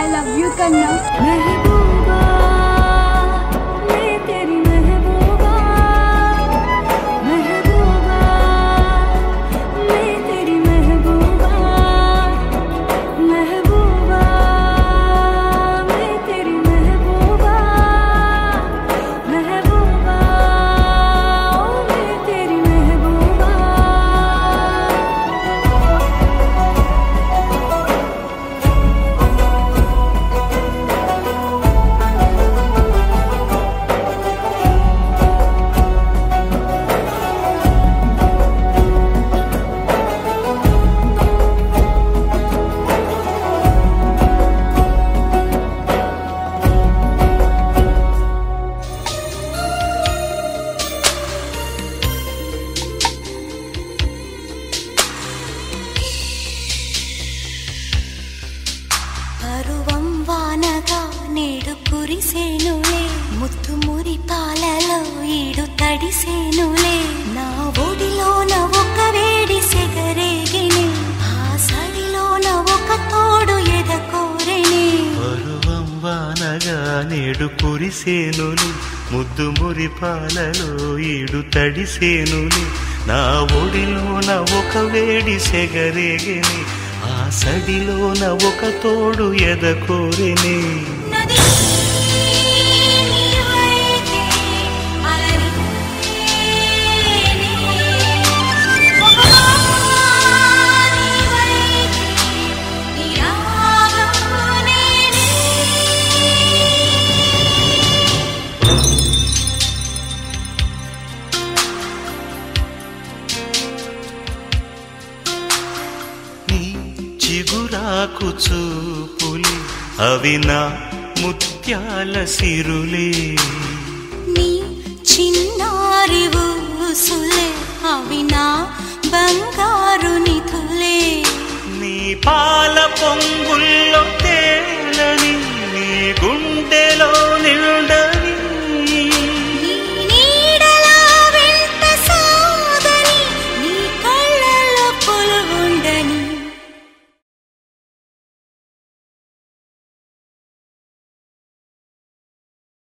I love you కన్నా महबूबा मैं तेरी महबूबा महबूबा मैं तेरी महबूबा महबूबा मैं तेरी महबूबा महबूबा ओ मैं तेरी महबूबा పరువం వానగా నేడు కురిసేనులే ముత్తు మురి పాలలో ఈడు తడిసేనులే నా ఒడిలోన ఒక వేడి సెగరేగిని ఆ సడిలోన ఒక తోడు ఎదకోరెని పరువం వానగా నేడు కురిసేనులు ముద్దు మురి పాలలో ఈడు తడిసేనులు నా ఒడిలోన ఒక వేడి సెగరేగిని ఆ సడిలోన ఒక తోడు ఎదకోరిని నది నీవైతే అలరి ఒక నీవైతే నీ రాగం నేనే నీ చిగురాకు చూపులే అవి నా ముత్యాల సిరులే నీ చిన్నారి ఊసులే అవి నా బంగారు నిధులే నీ పాల పొంగుల్లో